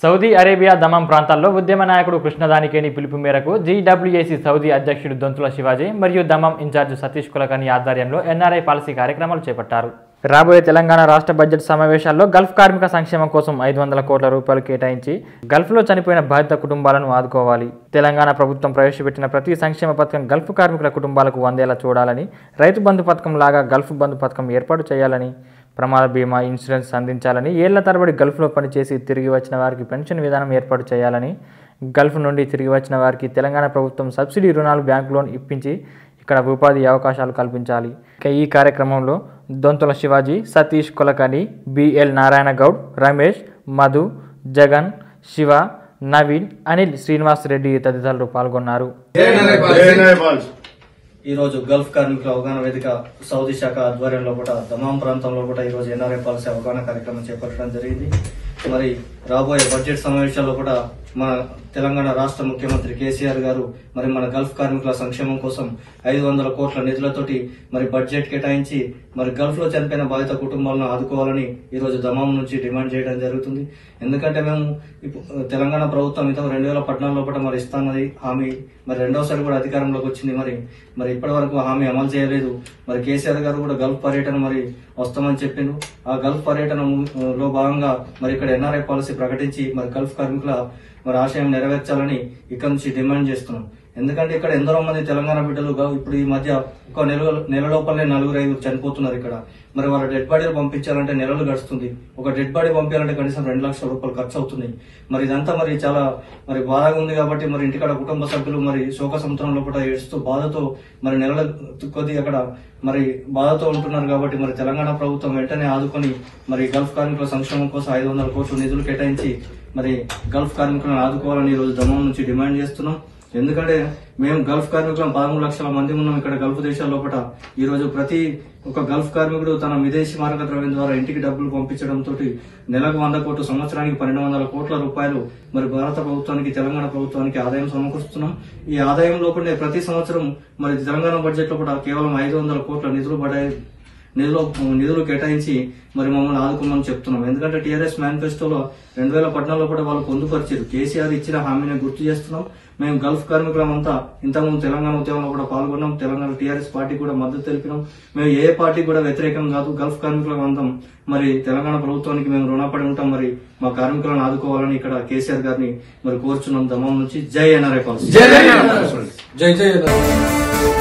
Saudi Arabia దమం ప్రాంతాల్లో ఉద్యమ నాయకుడు కృష్ణదానికేని పిలుపు మేరకు జీడబ్ల్యూఏసీ సౌదీ అధ్యక్షుడు దొంతుల శివాజీ మరియు దమం ఇన్ఛార్జ్ సతీష్ కులకర్ణి ఆధ్వర్యంలో ఎన్ఆర్ఐ పాలసీ కార్యక్రమాలు చేపట్టారు రాబోయే తెలంగాణ రాష్ట్ర బడ్జెట్ సమావేశాల్లో గల్ఫ్ కార్మిక సంక్షేమం కోసం ఐదు వందల కోట్ల రూపాయలు కేటాయించి గల్ఫ్లో చనిపోయిన బాధిత కుటుంబాలను ఆదుకోవాలి తెలంగాణ ప్రభుత్వం ప్రవేశపెట్టిన ప్రతి సంక్షేమ పథకం గల్ఫ్ కార్మికుల కుటుంబాలకు వందేలా చూడాలని రైతు బంధు పథకం లాగా గల్ఫ్ బంధు పథకం ఏర్పాటు చేయాలని ప్రమాద బీమా ఇన్సూరెన్స్ అందించాలని ఏళ్ల తరబడి గల్ఫ్లో పనిచేసి తిరిగి వచ్చిన వారికి పెన్షన్ విధానం ఏర్పాటు చేయాలని గల్ఫ్ నుండి తిరిగి వచ్చిన వారికి తెలంగాణ ప్రభుత్వం సబ్సిడీ రుణాలు బ్యాంక్ లోన్ ఇప్పించి ఇక్కడ ఉపాధి అవకాశాలు కల్పించాలి ఇక ఈ కార్యక్రమంలో దొంతుల శివాజీ సతీష్ కొలకని బిఎల్ నారాయణ గౌడ్ రమేష్ మధు జగన్ శివ నవీన్ అనిల్ శ్రీనివాస్ రెడ్డి తదితరులు పాల్గొన్నారు ఈ రోజు గల్ఫ్ కార్మికుల అవగాహన వేదిక సౌదీ శాఖ ఆధ్వర్యంలో కూడా దమాం ప్రాంతంలో కూడా ఈ రోజు ఎన్ఆర్ఐ పాలసీ అవగాహన కార్యక్రమం చేపట్టడం జరిగింది మరి రాబోయే బడ్జెట్ సమావేశాల్లో కూడా మన తెలంగాణ రాష్ట్ర ముఖ్యమంత్రి కేసీఆర్ గారు మరి మన గల్ఫ్ కార్మికుల సంక్షేమం కోసం ఐదు వందల కోట్ల నిధులతోటి మరి బడ్జెట్ కేటాయించి మరి గల్ఫ్ లో చనిపోయిన బాధిత కుటుంబాలను ఆదుకోవాలని ఈ రోజు దమాం నుంచి డిమాండ్ చేయడం జరుగుతుంది ఎందుకంటే మేము ఇప్పుడు తెలంగాణ ప్రభుత్వం ఇంత రెండు వేల పద్నాలుగు లోపల మరి ఇస్తానది హామీ మరి రెండోసారి కూడా అధికారంలోకి వచ్చింది మరి మరి ఇప్పటి వరకు హామీ అమలు చేయలేదు మరి కేసీఆర్ గారు కూడా గల్ఫ్ పర్యటన మరి వస్తామని చెప్పిండ్రు ఆ గల్ఫ్ పర్యటన ము- లో భాగంగా మరి ఇక్కడ ఎన్ఆర్ఐ పాలసీ ప్రకటించి మరి గల్ఫ్ కార్మికుల మరి ఆశయం నెరవేర్చాలని ఇక్కడ నుంచి డిమాండ్ చేస్తున్నాం ఎందుకంటే ఇక్కడ ఎందరో మంది తెలంగాణ బిడ్డలు గా- ఇప్పుడు ఈ మధ్య ఒక నెల నెల లోపలనే నలుగురు ఐదుగురు చనిపోతున్నారు ఇక్కడ మరి వాళ్ళ డెడ్ బాడీలు పంపించాలంటే నెలలు గడుస్తుంది ఒక డెడ్ బాడీ పంపించాలంటే కనీసం రెండు లక్షల రూపాయలు ఖర్చు అవుతుంది మరి ఇదంతా మరి చాలా మరి బాధగా ఉంది కాబట్టి మరి ఇంటికాడ కుటుంబ సభ్యులు మరి శోక సముద్రంలో కూడా ఏడుస్తూ బాధతో మరి నెలల కొద్ది అక్కడ మరి బాధతో ఉంటున్నారు కాబట్టి మరి తెలంగాణ ప్రభుత్వం వెంటనే ఆదుకొని మరి గల్ఫ్ కార్మికుల సంక్షేమం కోసం ఐదు వందల కోట్ల నిధులు కేటాయించి మరి గల్ఫ్ కార్మికులను ఆదుకోవాలని ఈ రోజు దమం నుంచి డిమాండ్ చేస్తున్నాం ఎందుకంటే మేము గల్ఫ్ కార్మికులం పదమూడు లక్షల మంది ఉన్నాం ఇక్కడ గల్ఫ్ దేశాల లోపల ఈ రోజు ప్రతి ఒక గల్ఫ్ కార్మికుడు తన విదేశీ మార్గ ద్రవ్యం ద్వారా ఇంటికి డబ్బులు పంపించడం తోటి నెలకు వంద కోట్లు సంవత్సరానికి పన్నెండు వందల కోట్ల రూపాయలు మరి భారత ప్రభుత్వానికి తెలంగాణ ప్రభుత్వానికి ఆదాయం సమకూరుస్తున్నాం ఈ ఆదాయం లోపలనే ప్రతి సంవత్సరం మరి తెలంగాణ బడ్జెట్ లో కూడా కేవలం ఐదు వందల కోట్ల నిధులు పడాయి నిధులు నిధులు కేటాయించి మరి మమ్మల్ని ఆదుకోమని చెప్తున్నాం ఎందుకంటే టీఆర్ఎస్ మేనిఫెస్టోలో రెండు వేల పద్నాలుగులో కూడా వాళ్ళు పొందుపరిచారు కేసీఆర్ ఇచ్చిన హామీని గుర్తు చేస్తున్నాం మేము గల్ఫ్ కార్మికులమంతా ఇంతకుముందు తెలంగాణ ఉద్యమంలో కూడా పాల్గొన్నాం తెలంగాణ టీఆర్ఎస్ పార్టీ కూడా మద్దతు తెలిపినాం మేము ఏ పార్టీ కూడా వ్యతిరేకం కాదు గల్ఫ్ కార్మికులం అందం మరి తెలంగాణ ప్రభుత్వానికి మేము రుణపడి ఉంటాం మరి మా కార్మికులను ఆదుకోవాలని ఇక్కడ కేసీఆర్ గారిని మరి కోరుచున్నాం దమం నుంచి జై ఎన్ఆర్ఐ పాలసీ జై జై